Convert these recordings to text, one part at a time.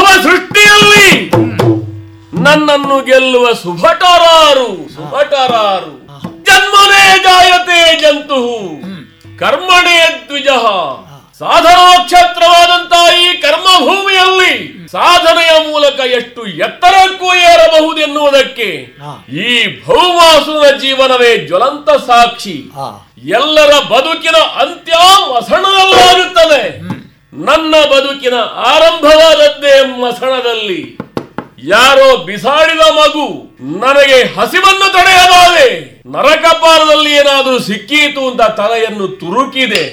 ಭವ ಸೃಷ್ಟಿಯಲ್ಲಿ ನನ್ನನ್ನು ಗೆಲ್ಲುವ ಸುಭಟರಾರು ಸುಭಟರಾರು ಜನ್ಮನೇ ಜಾಯತೆ ಜಂತು ಕರ್ಮಣೇ ದ್ವಿಜ ಸಾಧನೋಕ್ಷೇತ್ರವಾದಂತಹ ಈ ಕರ್ಮಭೂಮಿಯಲ್ಲಿ ಸಾಧನೆಯ ಮೂಲಕ ಎಷ್ಟು ಎತ್ತರಕ್ಕೂ ಏರಬಹುದೆನ್ನುವುದಕ್ಕೆ ಹಾ. ಈ ಭೌಮಾಸುರ ಜೀವನವೇ ಜ್ವಲಂತ ಸಾಕ್ಷಿ ಆ, ಎಲ್ಲರ ಬದುಕಿನ ಅಂತ್ಯ ಮಸಣದಲ್ಲಾಗುತ್ತದೆ ನನ್ನ ಬದುಕಿನ ಆರಂಭವಾದದ್ದೇ ಮಸಣದಲ್ಲಿ ಯಾರೋ ಬಿಸಾಡಿದ ಮಗು ನನಗೆ ಹಸಿವನ್ನು ತಡೆಯಲಾದೆ ನರಕಪಾಲದಲ್ಲಿ ಏನಾದರೂ ಸಿಕ್ಕೀತು ಅಂತ ತಲೆಯನ್ನು ತುರುಕಿದೆ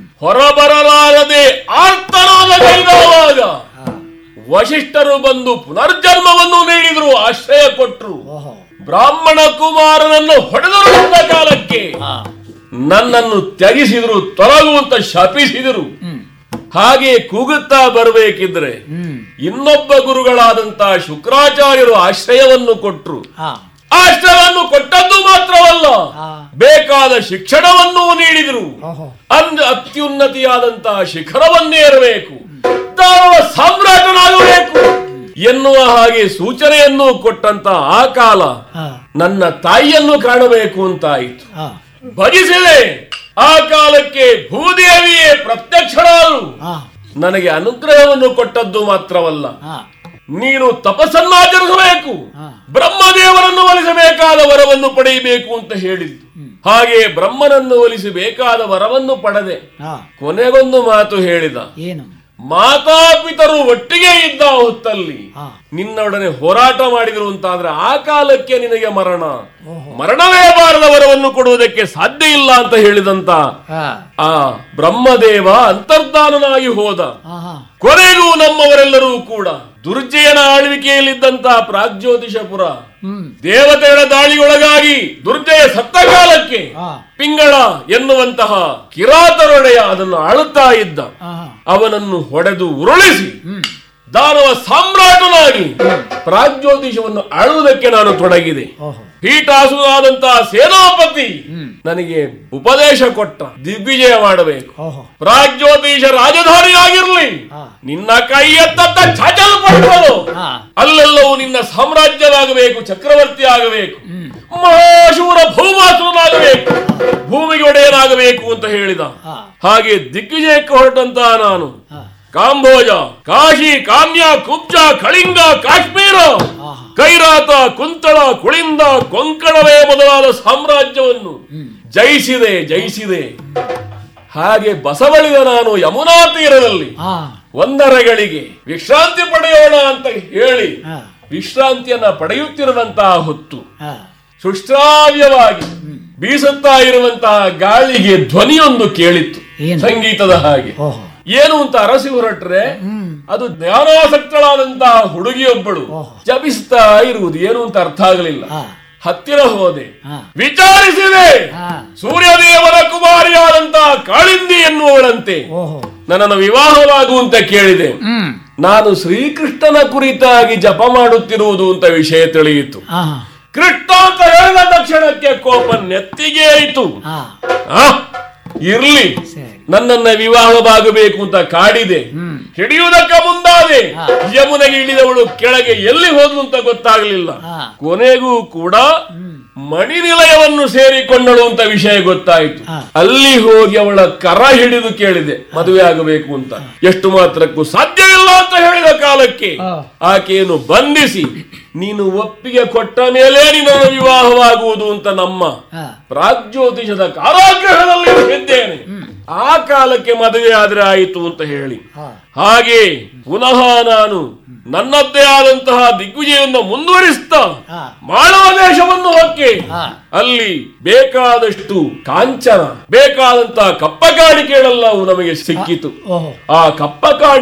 ಹೊರಬರಲಾರದೆ ಆರ್ತನಾದ ಕೈದವಾಗ ಆ, ವಶಿಷ್ಠರು ಬಂದು ಪುನರ್ಜನ್ಮವನ್ನು ನೀಡಿದ್ರು ಆಶ್ರಯ ಕೊಟ್ರು ಓಹೋ ಬ್ರಾಹ್ಮಣ ಕುಮಾರನನ್ನು ಹೊಡೆದರು ಎಂದ ಕಾಲಕ್ಕೆ ಆ, ನನ್ನನ್ನು ತ್ಯಜಿಸಿದ್ರು ತೊಲಗುವಂತ ಶಪಿಸಿದರು ಹ್ಮ್ ಹಾಗೆ ಕೂಗುತ್ತಾ ಬರಬೇಕಿದ್ರೆ ಹ್ಮ್ ಇನ್ನೊಬ್ಬ ಗುರುಗಳಾದಂತ ಶುಕ್ರಾಚಾರ್ಯರು ಆಶ್ರಯವನ್ನು ಕೊಟ್ರು ಆ, ಆಶ್ರಯವನ್ನು ಕೊಟ್ಟದ್ದು ಮಾತ್ರವಲ್ಲ ಆ. ಬೇಕಾದ ಶಿಕ್ಷಣವನ್ನೂ ನೀಡಿದರು ಓಹೋ ಅಂದ ಅತ್ಯುನ್ನತಿಯಾದಂತಹ ಶಿಖರವನ್ನೇರಬೇಕು ದಾನವ ಸಾಮ್ರಾಟನಾಗಬೇಕು ಎನ್ನುವ ಹಾಗೆ ಸೂಚನೆಯನ್ನು ಕೊಟ್ಟಂತ ಆ ಕಾಲ ಆ, ನನ್ನ ತಾಯಿಯನ್ನು ಕಾಣಬೇಕು ಅಂತಾಯಿತು ಆ, ಭಜಿಸಿದೆ ಆ ಕಾಲಕ್ಕೆ ಭೂದೇವಿಯೇ ಪ್ರತ್ಯಕ್ಷರಾದರು ಆ, ನನಗೆ ಅನುಗ್ರಹವನ್ನು ಕೊಟ್ಟದ್ದು ಮಾತ್ರವಲ್ಲ ಆ, ನೀನು ತಪಸ್ಸನ್ನಾಚರಿಸಬೇಕು ಹಾ. ಬ್ರಹ್ಮದೇವರನ್ನು ಒಲಿಸಬೇಕಾದ ವರವನ್ನು ಪಡೆಯಬೇಕು ಅಂತ ಹೇಳಿದ್ದು ಹಾಗೆ ಬ್ರಹ್ಮನನ್ನು ಒಲಿಸಬೇಕಾದ ವರವನ್ನು ಪಡೆದೆ ಆ, ಕೊನೆಗೊಂದು ಮಾತು ಹೇಳಿದ ಏನು ಮಾತಾಪಿತರು ಒಟ್ಟಿಗೆ ಇದ್ದ ಹೊತ್ತಲ್ಲಿ ಆ, ನಿನ್ನೊಡನೆ ಹೋರಾಟ ಮಾಡಿದ್ರು ಅಂತಾದ್ರೆ ಆ ಕಾಲಕ್ಕೆ ನಿನಗೆ ಮರಣ ಓಹೋ ಮರಣವೇ ಬಾರದ ವರವನ್ನು ಕೊಡುವುದಕ್ಕೆ ಸಾಧ್ಯ ಇಲ್ಲ ಅಂತ ಹೇಳಿದಂತ ಆ, ಆ ಬ್ರಹ್ಮದೇವ ಅಂತರ್ಧಾನನಾಗಿ ಹೋದ ಆಹಾ ಕೊನೆಗೂ ನಮ್ಮವರೆಲ್ಲರೂ ಕೂಡ ದುರ್ಜಯನ ಆಳ್ವಿಕೆಯಲ್ಲಿದ್ದಂತಹ ಪ್ರಾಗ್ಜ್ಯೋತಿಷಪುರ ಹ್ಮ್ ದೇವತೆಗಳ ದಾಳಿಗೊಳಗಾಗಿ ದುರ್ಜಯ ಸತ್ತ ಕಾಲಕ್ಕೆ ಆ, ಪಿಂಗಳ ಎನ್ನುವಂತಹ ಕಿರಾತರೊಡೆಯ ಅದನ್ನು ಆಳುತ್ತಾ ಇದ್ದ ಆಹಾ ಅವನನ್ನು ಹೊಡೆದು ಉರುಳಿಸಿ ಹ್ಮ್ ದಾನವ ಸಾಮ್ರಾಟನಾಗಿ ಪ್ರಾಗ್ಜ್ಯೋತಿಷವನ್ನು ಆಳುವುದಕ್ಕೆ ನಾನು ತೊಡಗಿದೆ ಓಹೋ ಪೀಠಾಸುರಾದಂತಹ ಸೇನಾಪತಿ ಹ್ಮ್. ನನಗೆ ಉಪದೇಶ ಕೊಟ್ಟ ದಿಗ್ವಿಜಯ ಮಾಡಬೇಕು ಓಹೋ ಪ್ರಾಗ್ಜ್ಯೋತಿಷ ರಾಜಧಾನಿಯಾಗಿರ್ಲಿ ಆ. ನಿನ್ನ ಕೈ ಎತ್ತತ್ತ ಛಚಲ್ಪಟ್ಟರು ಆ, ಅಲ್ಲೆಲ್ಲವೂ ನಿನ್ನ ಸಾಮ್ರಾಜ್ಯವಾಗಬೇಕು ಚಕ್ರವರ್ತಿ ಆಗಬೇಕು ಹ್ಮ್ ಮಹಾಶೂರ ಭೌಮಾಸುರನಾಗಬೇಕು ಭೂಮಿಗೆ ಒಡೆಯನಾಗಬೇಕು ಅಂತ ಹೇಳಿದ ಆ, ಹಾಗೆ ದಿಗ್ವಿಜಯಕ್ಕೆ ಹೊರಟಂತಹ ನಾನು ಆ, ಕಾಂಬೋಜ ಕಾಶಿ ಕಾಮ್ಯ ಕುಬ್ಜ ಕಳಿಂಗ ಕಾಶ್ಮೀರ ಆಹಾ ಕೈರಾತ ಕುಂತಳ ಕುಳಿಂದ ಕೊಂಕಣವೇ ಮೊದಲಾದ ಸಾಮ್ರಾಜ್ಯವನ್ನು ಹ್ಮ್ ಜಯಿಸಿದೆ ಜಯಿಸಿದೆ ಹಾಗೆ ಬಸವಳಿದ ನಾನು ಯಮುನಾ ತೀರದಲ್ಲಿ ಆ, ಒಂದರಗಳಿಗೆ ವಿಶ್ರಾಂತಿ ಪಡೆಯೋಣ ಅಂತ ಹೇಳಿ ಆ, ವಿಶ್ರಾಂತಿಯನ್ನ ಪಡೆಯುತ್ತಿರುವಂತಹ ಹೊತ್ತು ಆ, ಸುಶ್ರಾವ್ಯವಾಗಿ ಬೀಸುತ್ತಾ ಇರುವಂತಹ ಗಾಳಿಗೆ ಧ್ವನಿಯೊಂದು ಕೇಳಿತ್ತು ಏನು? ಸಂಗೀತದ ಹಾಗೆ ಓಹೋ ಏನು ಅಂತ ಅರಸಿ ಹೊರಟ್ರೆ ಹ್ಮ್ ಅದು ಜ್ಞಾನಾಸಕ್ತಳಾದಂತಹ ಹುಡುಗಿಯೊಬ್ಬಳು ಓಹೋ. ಜಪಿಸ್ತಾ ಇರುವುದು ಏನು ಅಂತ ಅರ್ಥ ಆಗಲಿಲ್ಲ ಆ, ಹತ್ತಿರ ಹೋದೆ ಆ, ವಿಚಾರಿಸಿದೆ ಆ, ಸೂರ್ಯದೇವರ ಕುಮಾರಿಯಾದಂತಹ ಕಾಳಿಂದಿ ಎನ್ನುವಳಂತೆ ಓಹೋ ನನ್ನನ್ನು ವಿವಾಹವಾಗು ಅಂತ ಕೇಳಿದೆ ಹ್ಮ್ ನಾನು ಶ್ರೀಕೃಷ್ಣನ ಕುರಿತಾಗಿ ಜಪ ಮಾಡುತ್ತಿರುವುದು ಅಂತ ವಿಷಯ ತಿಳಿಯಿತು ಆಹಾ ಕೃಷ್ಣ ಅಂತ ಹೇಳಿದ ತಕ್ಷಣಕ್ಕೆ ಕೋಪ ನೆತ್ತಿಗೆ ಆಯಿತು ಆ, ಆ, ಇರ್ಲಿ ಸರಿ ನನ್ನನ್ನ ವಿವಾಹವಾಗಬೇಕು ಅಂತ ಕಾಡಿದೆ ಹ್ಮ್ ಹಿಡಿಯುವುದಕ್ಕೆ ಮುಂದಾದೆ ಹಾ. ಯಮುನೆಗೆ ಇಳಿದವಳು ಕೆಳಗೆ ಎಲ್ಲಿ ಹೋದ್ಲು ಅಂತ ಗೊತ್ತಾಗಲಿಲ್ಲ ಹಾ. ಕೊನೆಗೂ ಕೂಡ ಹ್ಮ್ ಮಣಿ ನಿಲಯವನ್ನು ಸೇರಿಕೊಂಡಳು ಅಂತ ವಿಷಯ ಗೊತ್ತಾಯಿತು ಹಾ. ಅಲ್ಲಿ ಹೋಗಿ ಅವಳ ಕರ ಹಿಡಿದು ಕೇಳಿದೆ ಮದುವೆ ಆಗಬೇಕು ಅಂತ ಎಷ್ಟು ಮಾತ್ರಕ್ಕೂ ಸಾಧ್ಯವಿಲ್ಲ ಅಂತ ಹೇಳಿದ ಕಾಲಕ್ಕೆ ಹಾ. ಆಕೆಯನ್ನು ಬಂಧಿಸಿ ನೀನು ಒಪ್ಪಿಗೆ ಕೊಟ್ಟ ಮೇಲೆ ನಿನ್ನ ವಿವಾಹವಾಗುವುದು ಅಂತ ನಮ್ಮ ಆ, ಪ್ರಾಗ್ಜ್ಯೋತಿಷದ ಕಾರಾಗೃಹದಲ್ಲಿ ಇದ್ದೇನೆ ಆ ಕಾಲಕ್ಕೆ ಮದುವೆ ಆದ್ರೆ ಆಯಿತು ಅಂತ ಹೇಳಿ ಆ, ಹಾಗೆ ಪುನಃ ನಾನು ನನ್ನದ್ದೇ ಆದಂತಹ ದಿಗ್ವಿಜಯವನ್ನು ಮುಂದುವರಿಸ್ತಾ ಆ, ಮಾಳವ ದೇಶವನ್ನು ಹೊಕ್ಕೆ ಆ, ಅಲ್ಲಿ ಬೇಕಾದಷ್ಟು ಕಾಂಚನ ಬೇಕಾದಂತಹ ಕಪ್ಪಕಾಣಿಕೆಗಳೆಲ್ಲವೂ ನಮಗೆ ಸಿಕ್ಕಿತು ಓಹೋ ಆ ಕಪ್ಪಕಾಣಿಕೆ